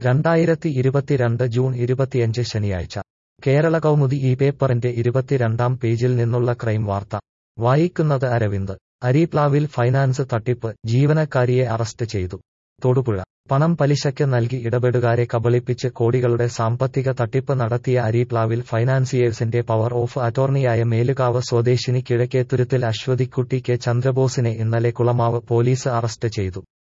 രണ്ടായിരത്തി ഇരുപത്തിരണ്ട് ജൂൺ ഇരുപത്തിയഞ്ച് ശനിയാഴ്ച കേരള കൗമുദി ഈ പേപ്പറിന്റെ ഇരുപത്തിരണ്ടാം പേജിൽ നിന്നുള്ള ക്രൈം വാർത്ത വായിക്കുന്നത് അരവിന്ദ് അരീപ്ലാവിൽ ഫൈനാൻസ് തട്ടിപ്പ് ജീവനക്കാരിയെ അറസ്റ്റ് ചെയ്തു തൊടുപുഴ പണം പലിശയ്ക്ക് നൽകി ഇടപെടുകാരെ കബളിപ്പിച്ച് കോടികളുടെ സാമ്പത്തിക തട്ടിപ്പ് നടത്തിയ അരീപ്ലാവിൽ ഫൈനാൻസിയേഴ്സിന്റെ പവർ ഓഫ് അറ്റോർണിയായ മേലുകാവ് സ്വദേശിനി കിഴക്കേത്തുരുത്തിൽ അശ്വതിക്കുട്ടി കെ ചന്ദ്രബോസിനെ ഇന്നലെ കുളമാവ് പോലീസ് അറസ്റ്റ് ചെയ്തു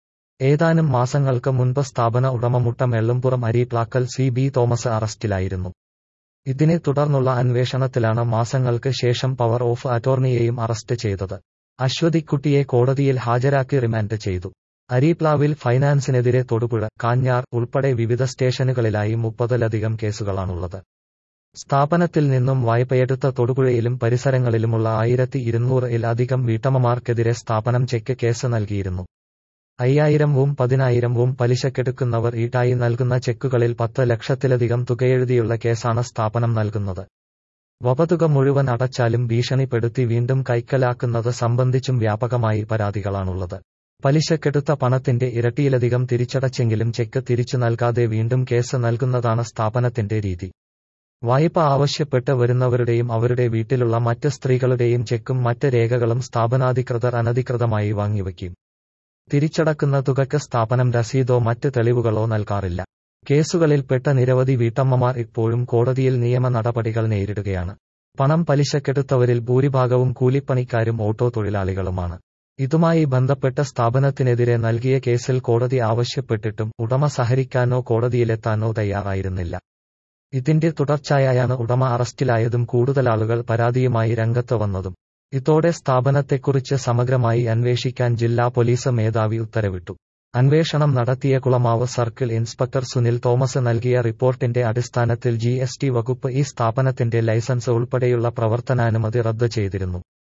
ഏതാനും മാസങ്ങൾക്ക് മുൻപ് സ്ഥാപന ഉടമ Muttom Ellumpuram Areeplakkal C B Thomas അറസ്റ്റിലായിരുന്നു ഇതിനെ തുടർന്നുള്ള അന്വേഷണത്തിലാണ് മാസങ്ങൾക്ക് ശേഷം പവർ ഓഫ് അറ്റോർണിയെയും അറസ്റ്റ് ചെയ്തത് അശ്വതിക്കുട്ടിയെ കോടതിയിൽ ഹാജരാക്കി റിമാൻഡ് ചെയ്തു അരീപ്ലാവിൽ ഫൈനാൻസിനെതിരെ തൊടുപുഴ കാഞ്ഞാർ ഉൾപ്പെടെ വിവിധ സ്റ്റേഷനുകളിലായി മുപ്പതിലധികം കേസുകളാണുള്ളത് സ്ഥാപനത്തിൽ നിന്നും വായ്പയെടുത്ത തൊടുപുഴയിലും പരിസരങ്ങളിലുമുള്ള ആയിരത്തി ഇരുന്നൂറിൽ അധികം വീട്ടമ്മമാർക്കെതിരെ സ്ഥാപനം ചെക്ക് കേസ് നൽകിയിരുന്നു അയ്യായിരവും പതിനായിരവും പലിശക്കെടുക്കുന്നവർ ഈട്ടായി നൽകുന്ന ചെക്കുകളിൽ പത്ത് ലക്ഷത്തിലധികം തുകയെഴുതിയുള്ള കേസാണ് സ്ഥാപനം നൽകുന്നത് വപതുക മുഴുവൻ അടച്ചാലും ഭീഷണിപ്പെടുത്തി വീണ്ടും കൈക്കലാക്കുന്നത് സംബന്ധിച്ചും വ്യാപകമായി പരാതികളാണുള്ളത് പലിശക്കെടുത്ത പണത്തിന്റെ ഇരട്ടിയിലധികം തിരിച്ചടച്ചെങ്കിലും ചെക്ക് തിരിച്ചു നൽകാതെ വീണ്ടും കേസ് നൽകുന്നതാണ് സ്ഥാപനത്തിന്റെ രീതി വായ്പ ആവശ്യപ്പെട്ട് വരുന്നവരുടെയും അവരുടെ വീട്ടിലുള്ള മറ്റ് സ്ത്രീകളുടെയും ചെക്കും മറ്റ് രേഖകളും സ്ഥാപനാധികൃതർ അനധികൃതമായി വാങ്ങിവയ്ക്കും തിരിച്ചടക്കുന്ന തുകയ്ക്ക് സ്ഥാപനം രസീതോ മറ്റ് തെളിവുകളോ നൽകാറില്ല കേസുകളിൽപ്പെട്ട നിരവധി വീട്ടമ്മമാർ ഇപ്പോഴും കോടതിയിൽ നിയമ നടപടികൾ നേരിടുകയാണ് പണം പലിശക്കെടുത്തവരിൽ ഭൂരിഭാഗവും കൂലിപ്പണിക്കാരും ഓട്ടോ തൊഴിലാളികളുമാണ് ഇതുമായി ബന്ധപ്പെട്ട സ്ഥാപനത്തിനെതിരെ നൽകിയ കേസിൽ കോടതി ആവശ്യപ്പെട്ടിട്ടും ഉടമ സഹരിക്കാനോ കോടതിയിലെത്താനോ തയ്യാറായിരുന്നില്ല ഇതിന്റെ തുടർച്ചയായാണ് ഉടമ അറസ്റ്റിലായതും കൂടുതലാളുകൾ പരാതിയുമായി രംഗത്ത് വന്നതും ഇതോടെ സ്ഥാപനത്തെക്കുറിച്ച് സമഗ്രമായി അന്വേഷിക്കാൻ ജില്ലാ പോലീസ് മേധാവി ഉത്തരവിട്ടു അന്വേഷണം നടത്തിയ Kulamavu circle inspector Sunil Thomas നൽകിയ റിപ്പോർട്ടിന്റെ അടിസ്ഥാനത്തിൽ ജി വകുപ്പ് ഈ സ്ഥാപനത്തിന്റെ ലൈസൻസ് ഉൾപ്പെടെയുള്ള പ്രവർത്തനാനുമതി റദ്ദ് ചെയ്തിരുന്നു